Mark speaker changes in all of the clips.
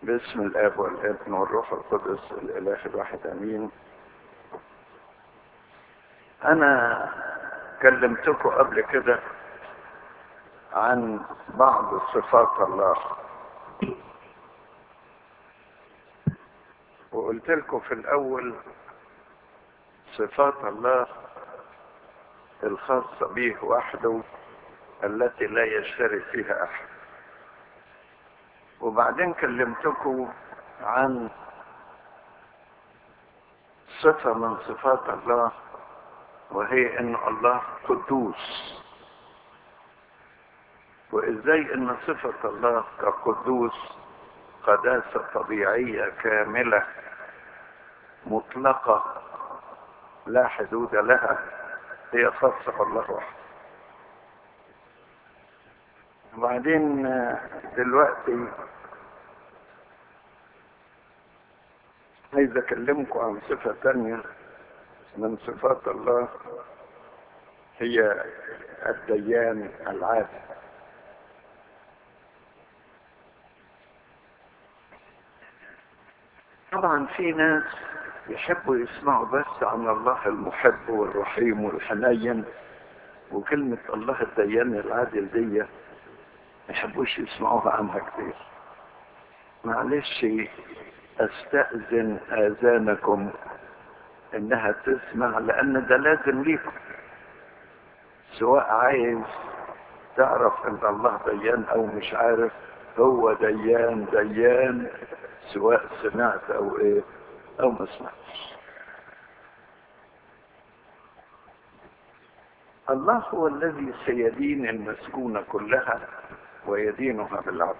Speaker 1: باسم الاب والابن والروح القدس الاله الواحد امين انا كلمتكم قبل كده عن بعض صفات الله وقلت لكم في الاول صفات الله الخاصة به وحده التي لا يشترك فيها احد وبعدين كلمتكم عن صفة من صفات الله وهي ان الله قدوس وازاي ان صفة الله كقدوس قداسة طبيعية كاملة مطلقة لا حدود لها هي خاصة بالله وحده وبعدين دلوقتي عايز اكلمكم عن صفة تانية من صفات الله هي الديان العادل طبعا في ناس يحبوا يسمعوا بس عن الله المحب والرحيم والحنين وكلمة الله الديان العادل دي ما يحبوش يسمعوها عنها كتير معلش استأذن آذانكم انها تسمع لان ده لازم ليكم سواء عايز تعرف ان الله ديان او مش عارف هو ديان ديان سواء سمعت او ايه او ما سمعتش الله هو الذي سيدين المسكونة كلها ويدينها بالعدل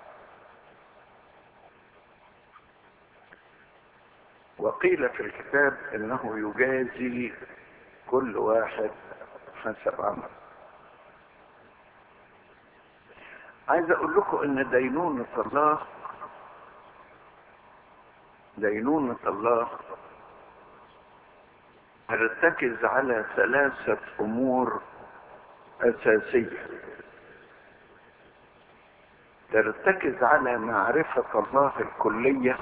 Speaker 1: وقيل في الكتاب انه يجازي كل واحد حسب عمله عايز اقول لكم ان دينونة الله دينونة الله ترتكز على ثلاثة امور اساسية ترتكز على معرفة الله الكلية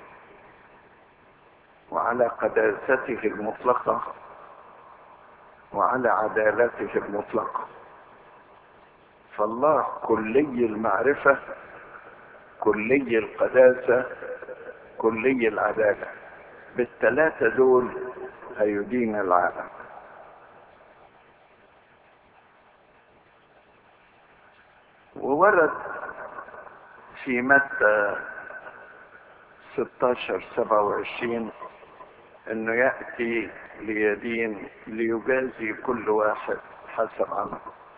Speaker 1: وعلى قداسته المطلقة وعلى عدالته المطلقة فالله كلي المعرفة كلي القداسة كلي العدالة بالثلاثة دول هيدين العالم وورد في متى 16 27 انه يأتي ليدين ليجازي كل واحد حسب عمله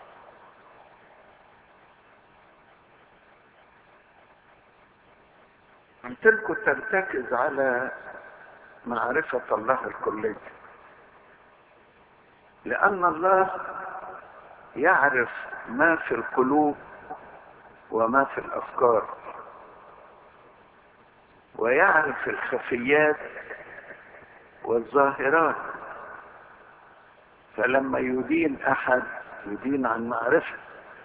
Speaker 1: قلت لكم ترتكز على معرفة الله الكلية لأن الله يعرف ما في القلوب وما في الأفكار ويعرف الخفيات والظاهرات فلما يدين أحد يدين عن معرفة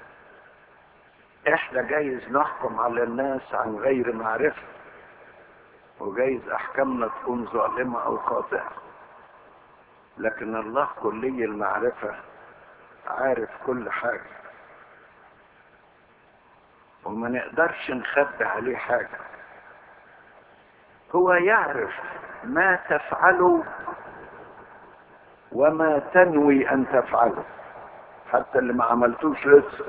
Speaker 1: احنا جايز نحكم على الناس عن غير معرفة وجايز احكامنا تكون ظالمة او خاطئة لكن الله كلي المعرفة عارف كل حاجة وما نقدرش نخبي عليه حاجة هو يعرف ما تفعله وما تنوي ان تفعله حتى اللي ما عملتوش لسه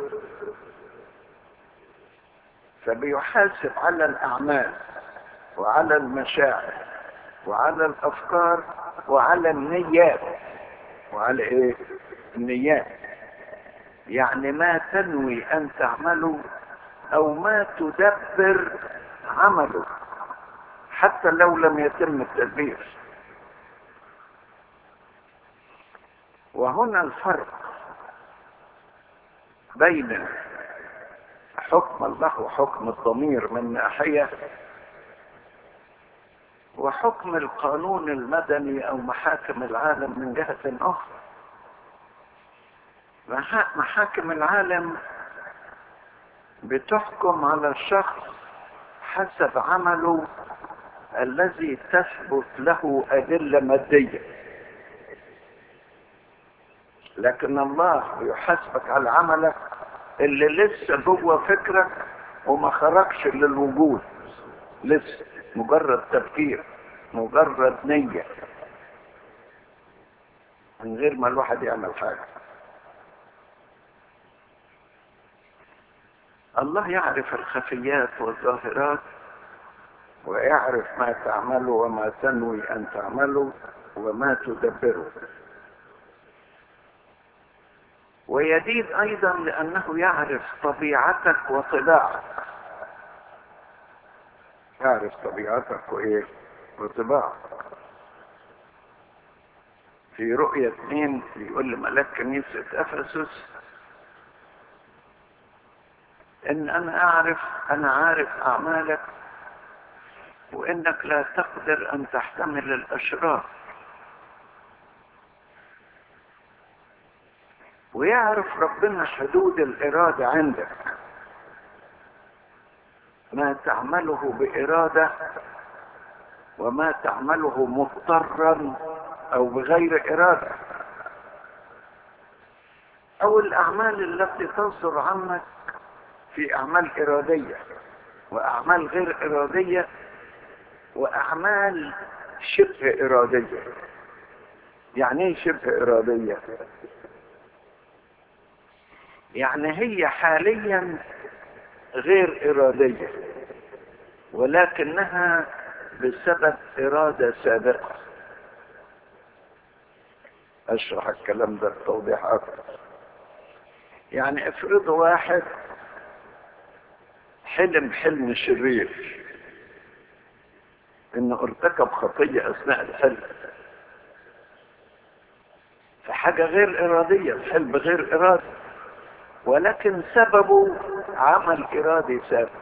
Speaker 1: فبيحاسب على الاعمال وعلى المشاعر وعلى الافكار وعلى النيات وعلى ايه النيات يعني ما تنوي ان تعمله او ما تدبر عمله حتى لو لم يتم التدبير وهنا الفرق بين حكم الله وحكم الضمير من ناحيه وحكم القانون المدني او محاكم العالم من جهة اخرى محاكم العالم بتحكم على الشخص حسب عمله الذي تثبت له أدلة مادية لكن الله يحاسبك على عملك اللي لسه جوه فكرك وما خرجش للوجود لسه مجرد تفكير مجرد نية من غير ما الواحد يعمل حاجة الله يعرف الخفيات والظاهرات ويعرف ما تعمله وما تنوي أن تعمله وما تدبره ويزيد أيضا لأنه يعرف طبيعتك وطباعك يعرف طبيعتك وإيه وطباعك في رؤية اثنين بيقول لملاك كنيسة أفسس إن أنا أعرف أنا عارف أعمالك وإنك لا تقدر أن تحتمل الأشرار ويعرف ربنا حدود الإرادة عندك ما تعمله بإرادة وما تعمله مضطرا أو بغير إرادة أو الأعمال التي تصدر عنك في أعمال إرادية وأعمال غير إرادية وأعمال شبه إرادية يعني إيه شبه إرادية؟ يعني هي حاليا غير إرادية ولكنها بسبب إرادة سابقة أشرح الكلام ده بتوضيح أكثر يعني افرضوا واحد حلم حلم شرير انه ارتكب خطية اثناء الحلم فحاجة غير ارادية الحلم غير ارادي ولكن سببه عمل ارادي سابق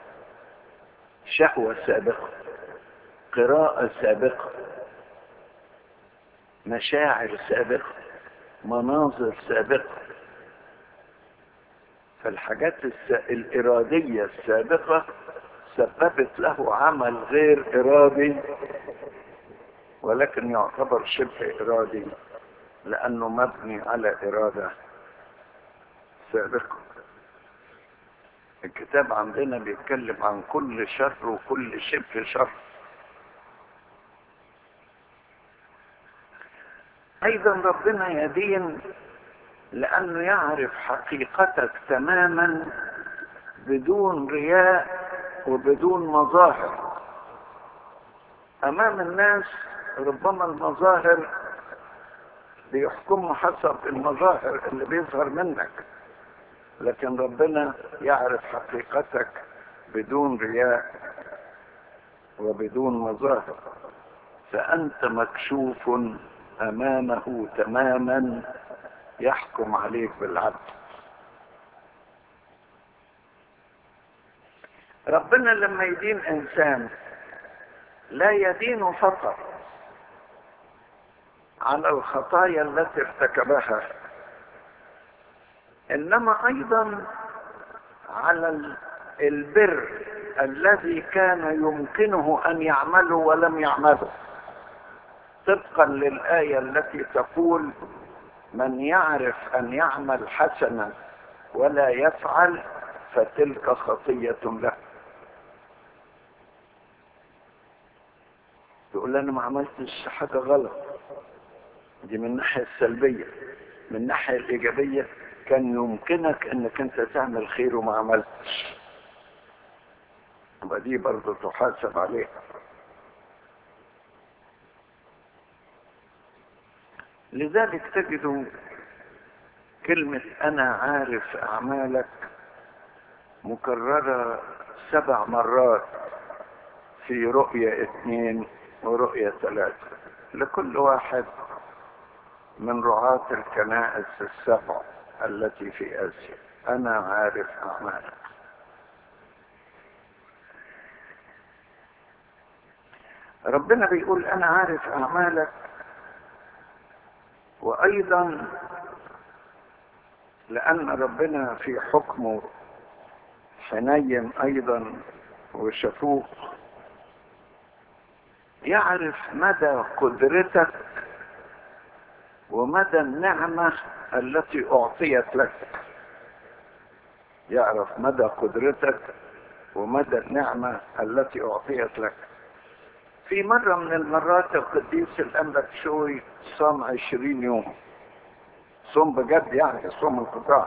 Speaker 1: شهوة سابقة قراءة سابقة مشاعر سابقة مناظر سابقة فالحاجات الس... الإرادية السابقة سببت له عمل غير إرادي ولكن يعتبر شبه إرادي لأنه مبني على إرادة سابقة الكتاب عندنا بيتكلم عن كل شر وكل شبه شر أيضا ربنا يدين لأنه يعرف حقيقتك تماما بدون رياء وبدون مظاهر أمام الناس ربما المظاهر بيحكموا حسب المظاهر اللي بيظهر منك لكن ربنا يعرف حقيقتك بدون رياء وبدون مظاهر فأنت مكشوف أمامه تماما يحكم عليك بالعدل ربنا لما يدين انسان لا يدين فقط على الخطايا التي ارتكبها انما ايضا على البر الذي كان يمكنه ان يعمله ولم يعمله طبقا للايه التي تقول من يعرف ان يعمل حسنا ولا يفعل فتلك خطيه له يقول انا ما عملتش حاجه غلط دي من الناحيه السلبيه من الناحيه الايجابيه كان يمكنك انك انت تعمل خير وما عملتش يبقى دي برضه تحاسب عليها لذلك تجد كلمة أنا عارف أعمالك مكررة سبع مرات في رؤية اثنين ورؤية ثلاثة لكل واحد من رعاة الكنائس السبع التي في آسيا أنا عارف أعمالك ربنا بيقول أنا عارف أعمالك وأيضا لأن ربنا في حكمه حنين أيضا وشافوه يعرف مدى قدرتك ومدى النعمة التي أعطيت لك يعرف مدى قدرتك ومدى النعمة التي أعطيت لك في مرة من المرات القديس الأنبا شوي صام عشرين يوم صوم بجد يعني صوم القطاع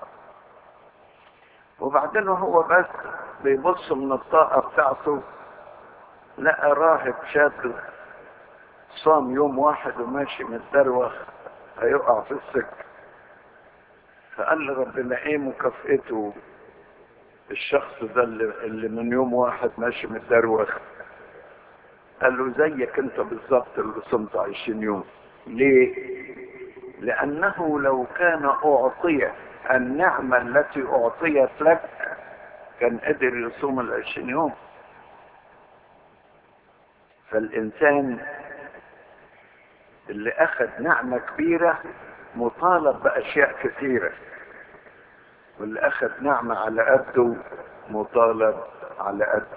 Speaker 1: وبعدين هو بس بيبص من الطاقة بتاعته لقى راهب شاب صام يوم واحد وماشي متدروخ هيقع في السكة فقال له ربنا ايه مكافئته الشخص ده اللي, اللي من يوم واحد ماشي متدروخ قال له زيك انت بالظبط اللي صمت عشرين يوم ليه لانه لو كان اعطي النعمة التي اعطيت لك كان قدر يصوم العشرين يوم فالانسان اللي اخذ نعمة كبيرة مطالب باشياء كثيرة واللي اخذ نعمة على قده مطالب على قده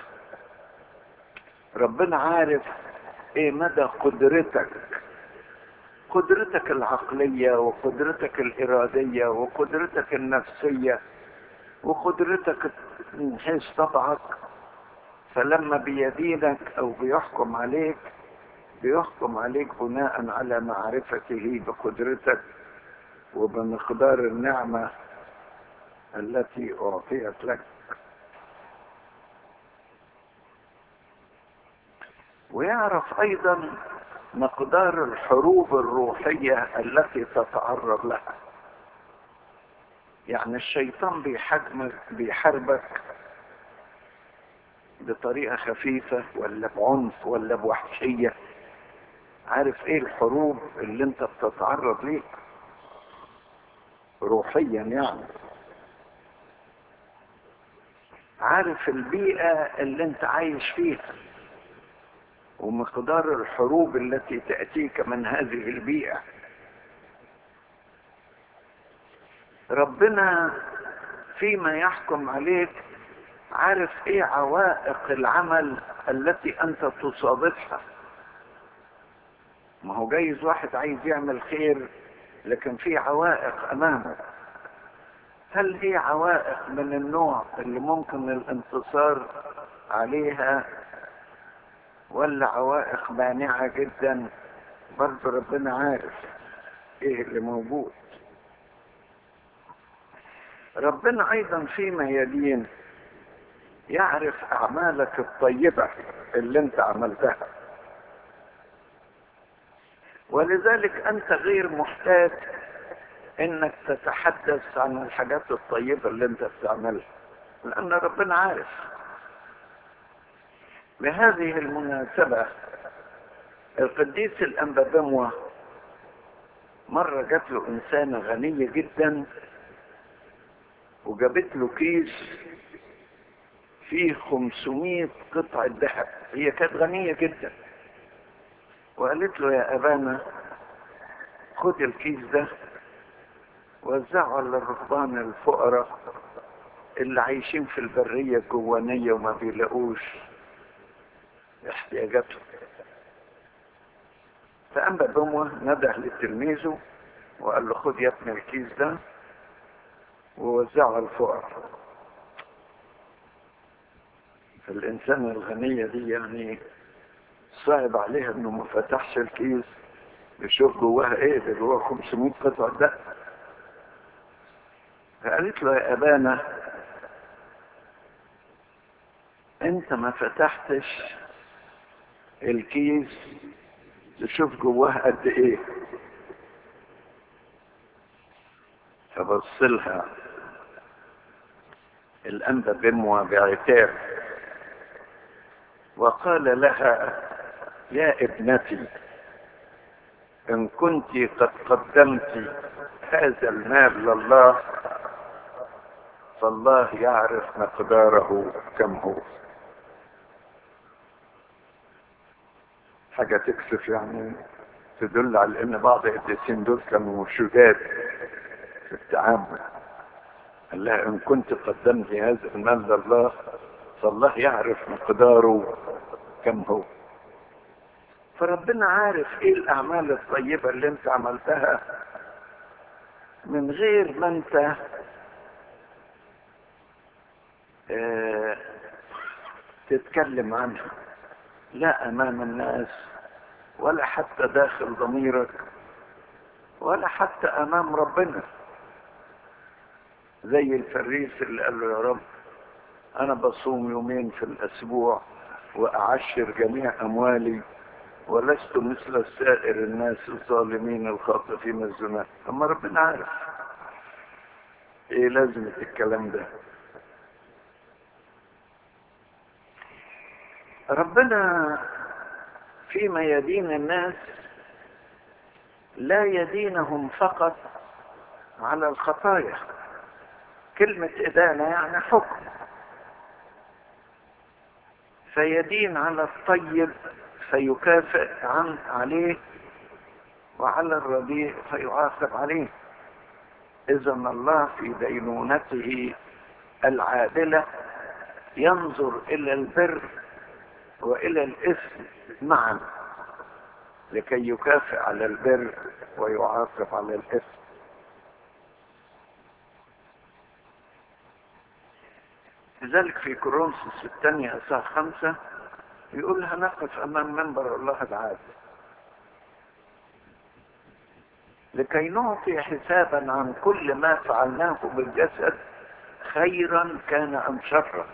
Speaker 1: ربنا عارف ايه مدى قدرتك قدرتك العقلية وقدرتك الارادية وقدرتك النفسية وقدرتك من حيث طبعك فلما بيدينك او بيحكم عليك بيحكم عليك بناء على معرفته بقدرتك وبمقدار النعمة التي أعطيت لك ويعرف أيضا مقدار الحروب الروحية التي تتعرض لها يعني الشيطان بيحجمك بيحاربك بطريقة خفيفة ولا بعنف ولا بوحشية عارف ايه الحروب اللي انت بتتعرض ليه روحيا يعني عارف البيئة اللي انت عايش فيها ومقدار الحروب التي تأتيك من هذه البيئة ربنا فيما يحكم عليك عارف ايه عوائق العمل التي انت تصادفها ما هو جايز واحد عايز يعمل خير لكن في عوائق امامه هل هي عوائق من النوع اللي ممكن الانتصار عليها ولا عوائق مانعة جدا برضه ربنا عارف ايه اللي موجود ربنا ايضا فيما يلين يعرف اعمالك الطيبة اللي انت عملتها ولذلك انت غير محتاج انك تتحدث عن الحاجات الطيبة اللي انت بتعملها لان ربنا عارف بهذه المناسبة القديس الأنبابموة مرة جات له إنسانة غنية جدا وجابت له كيس فيه 500 قطعة ذهب هي كانت غنية جدا وقالت له يا أبانا خد الكيس ده وزعه على الرهبان الفقراء اللي عايشين في البرية الجوانية وما بيلاقوش احتياجاتهم فأنبأ بموة نده لتلميذه وقال له خد يا ابن الكيس ده ووزعه على الفقراء فالإنسان الغنية دي يعني صعب عليها انه ما فتحش الكيس يشوف جواها ايه ده جواها 500 قطعة ده فقالت له يا ابانا انت ما فتحتش الكيس تشوف جواه قد ايه فبص لها الانبا بموى بعتاب وقال لها يا ابنتي ان كنت قد قدمت هذا المال لله فالله يعرف مقداره كم هو حاجة تكسف يعني تدل على ان بعض القديسين دول كانوا شداد في التعامل قال لها ان كنت قدمت هذا المال لله فالله يعرف مقداره كم هو فربنا عارف ايه الاعمال الطيبة اللي انت عملتها من غير ما انت اه تتكلم عنها لا امام الناس ولا حتى داخل ضميرك ولا حتى امام ربنا زي الفريس اللي قال له يا رب انا بصوم يومين في الاسبوع واعشر جميع اموالي ولست مثل سائر الناس الظالمين الخاطفين الزنا اما ربنا عارف ايه لازمة الكلام ده ربنا فيما يدين الناس لا يدينهم فقط على الخطايا كلمة إدانة يعني حكم فيدين على الطيب فيكافئ عن عليه وعلى الرديء فيعاقب عليه إذا الله في دينونته العادلة ينظر إلى البر وإلى الإثم معا لكي يكافئ على البر ويعاقب على الإثم لذلك في كورنثوس الثانية أصحاح خمسة يقول هنقف أمام منبر الله العادل لكي نعطي حسابا عن كل ما فعلناه بالجسد خيرا كان أم شرا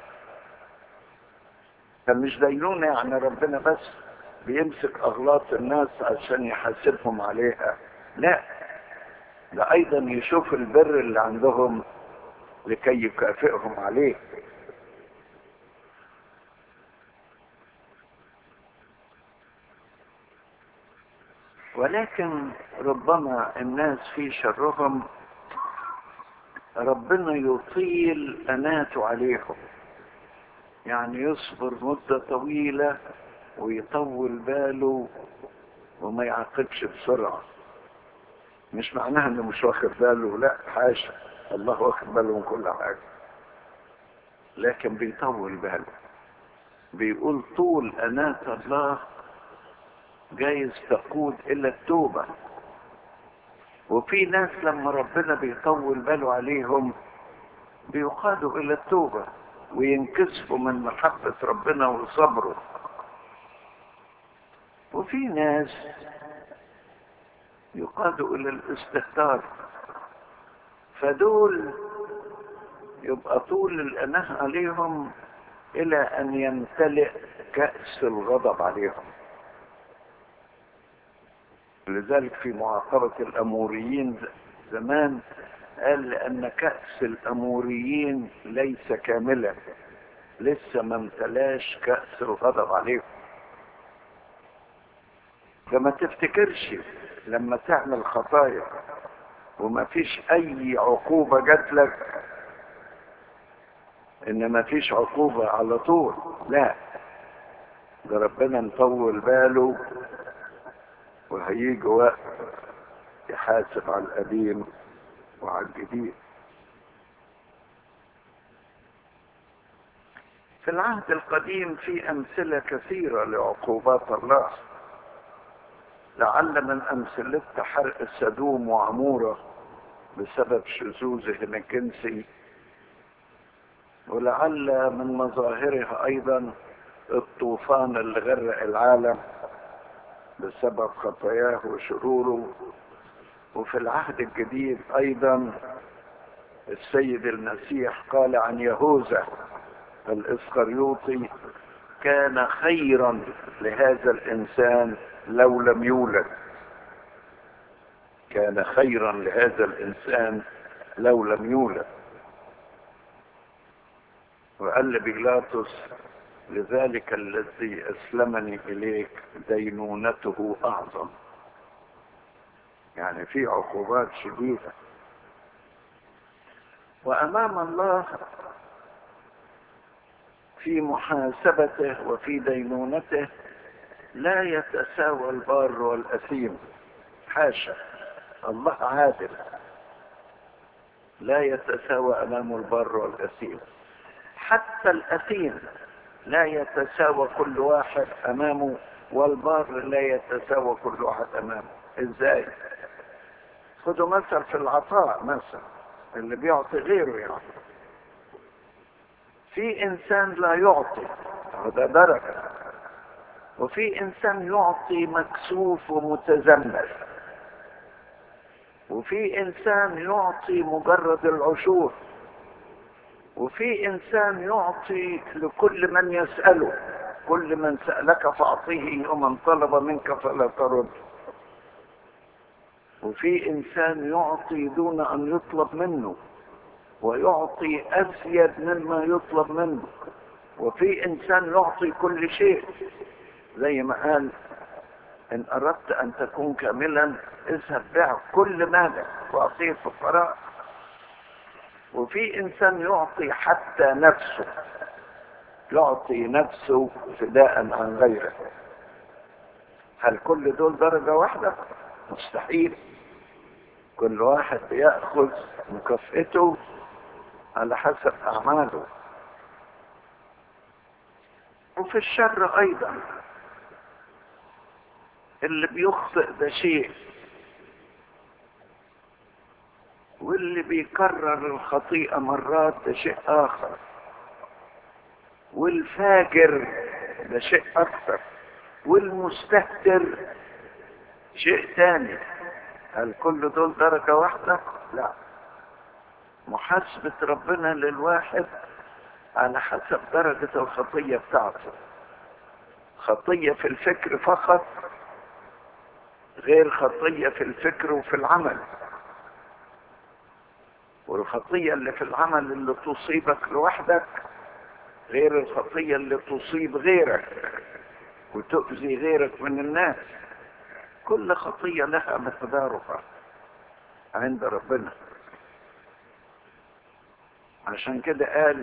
Speaker 1: فمش دينونة يعني ربنا بس بيمسك أغلاط الناس عشان يحاسبهم عليها لا ده أيضا يشوف البر اللي عندهم لكي يكافئهم عليه ولكن ربما الناس في شرهم ربنا يطيل أناته عليهم يعني يصبر مدة طويلة ويطول باله وما يعاقبش بسرعة مش معناها انه مش واخد باله لا حاشا الله واخد باله من كل حاجة لكن بيطول باله بيقول طول أناة الله جايز تقود الى التوبة وفي ناس لما ربنا بيطول باله عليهم بيقادوا الى التوبة وينكسفوا من محبة ربنا وصبره وفي ناس يقادوا الى الاستهتار فدول يبقى طول الاناه عليهم الى ان يمتلئ كأس الغضب عليهم لذلك في معاقبة الأموريين زمان قال لأن كأس الأموريين ليس كاملا لسه ما امتلاش كأس الغضب عليهم فما تفتكرش لما تعمل خطايا وما فيش أي عقوبة جات لك إن ما فيش عقوبة على طول لا ده ربنا مطول باله وهيجي وقت يحاسب على القديم وعلى الجديد في العهد القديم في أمثلة كثيرة لعقوبات الله لعل من أمثلتها حرق السدوم وعمورة بسبب شذوذهم الجنسي ولعل من مظاهرها أيضا الطوفان اللي غرق العالم بسبب خطاياه وشروره وفي العهد الجديد ايضا السيد المسيح قال عن يهوذا الاسخريوطي كان خيرا لهذا الانسان لو لم يولد كان خيرا لهذا الانسان لو لم يولد وقال لبيلاطس لذلك الذي اسلمني اليك دينونته اعظم يعني في عقوبات شديده وامام الله في محاسبته وفي دينونته لا يتساوى البار والاثيم حاشا الله عادل لا يتساوى امام البر والاثيم حتى الأثيم لا يتساوى كل واحد أمامه والبار لا يتساوى كل واحد أمامه إزاي؟ خدوا مثل في العطاء مثلا اللي بيعطي غيره يعني في إنسان لا يعطي هذا درجة وفي إنسان يعطي مكسوف ومتذمر وفي إنسان يعطي مجرد العشور وفي إنسان يعطي لكل من يسأله كل من سألك فأعطيه ومن طلب منك فلا ترد وفي إنسان يعطي دون أن يطلب منه ويعطي أزيد مما يطلب منه وفي إنسان يعطي كل شيء زي ما قال إن أردت أن تكون كاملا اذهب بيع كل مالك وأعطيه الفقراء وفي إنسان يعطي حتى نفسه يعطي نفسه فداء عن غيره هل كل دول درجة واحدة؟ مستحيل كل واحد يأخذ مكافئته على حسب أعماله وفي الشر أيضا اللي بيخطئ ده شيء واللي بيكرر الخطيئة مرات ده شيء آخر والفاجر ده شيء أكثر والمستهتر شيء تاني هل كل دول درجة واحدة؟ لا محاسبة ربنا للواحد على حسب درجة الخطية بتاعته خطية في الفكر فقط غير خطية في الفكر وفي العمل والخطية اللي في العمل اللي تصيبك لوحدك غير الخطية اللي تصيب غيرك وتؤذي غيرك من الناس كل خطية لها مقدارها عند ربنا عشان كده قال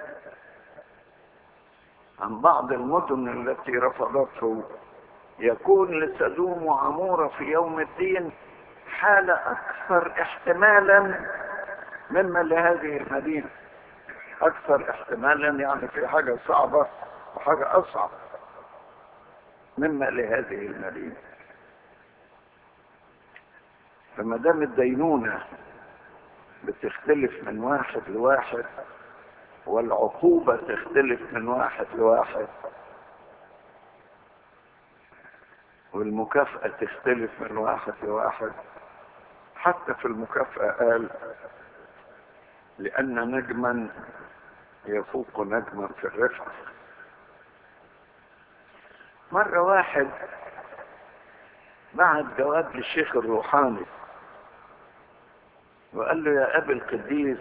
Speaker 1: عن بعض المدن التي رفضته يكون لسدوم وعمورة في يوم الدين حالة أكثر احتمالا مما لهذه المدينة أكثر احتمالا يعني في حاجة صعبة وحاجة أصعب مما لهذه المدينة فما دام الدينونة بتختلف من واحد لواحد والعقوبة تختلف من واحد لواحد والمكافأة تختلف من واحد لواحد حتى في المكافأة قال لأن نجما يفوق نجما في الرفق مرة واحد بعت جواب للشيخ الروحاني وقال له يا أبي القديس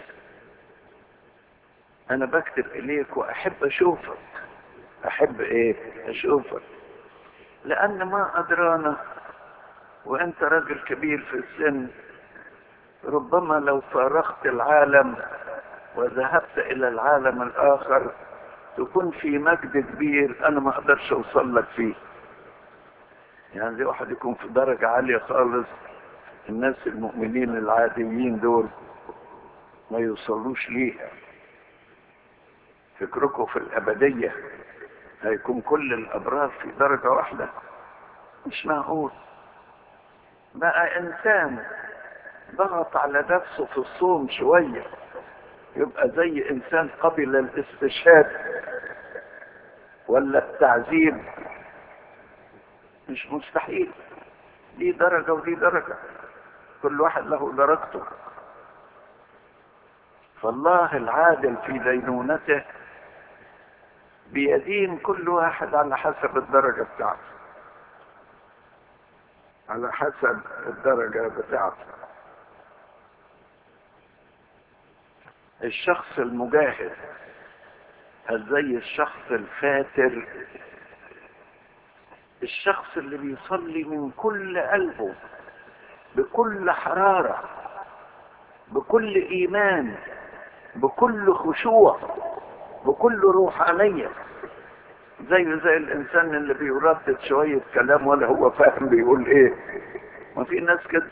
Speaker 1: أنا بكتب إليك وأحب أشوفك أحب إيه؟ أشوفك لأن ما أدرانا وأنت راجل كبير في السن ربما لو فارقت العالم وذهبت إلى العالم الآخر تكون في مجد كبير أنا ما أقدرش أوصل لك فيه يعني زي واحد يكون في درجة عالية خالص الناس المؤمنين العاديين دول ما يوصلوش ليها فكركم في الأبدية هيكون كل الأبرار في درجة واحدة مش معقول بقى إنسان ضغط على نفسه في الصوم شوية يبقى زي إنسان قبل الاستشهاد ولا التعذيب مش مستحيل دي درجة ودي درجة كل واحد له درجته فالله العادل في دينونته بيدين كل واحد على حسب الدرجة بتاعته على حسب الدرجة بتاعته الشخص المجاهد هل زي الشخص الفاتر الشخص اللي بيصلي من كل قلبه بكل حرارة بكل إيمان بكل خشوع بكل روحانية زي زي الإنسان اللي بيردد شوية كلام ولا هو فاهم بيقول إيه ما في ناس كده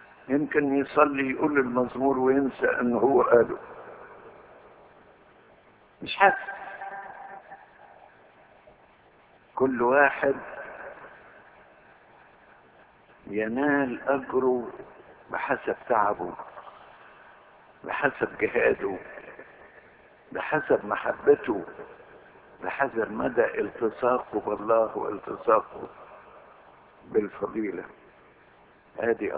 Speaker 1: يمكن يصلي يقول المزمور وينسى إن هو قاله مش حاسس كل واحد ينال أجره بحسب تعبه بحسب جهاده بحسب محبته بحسب مدى التصاقه بالله والتصاقه بالفضيلة هذه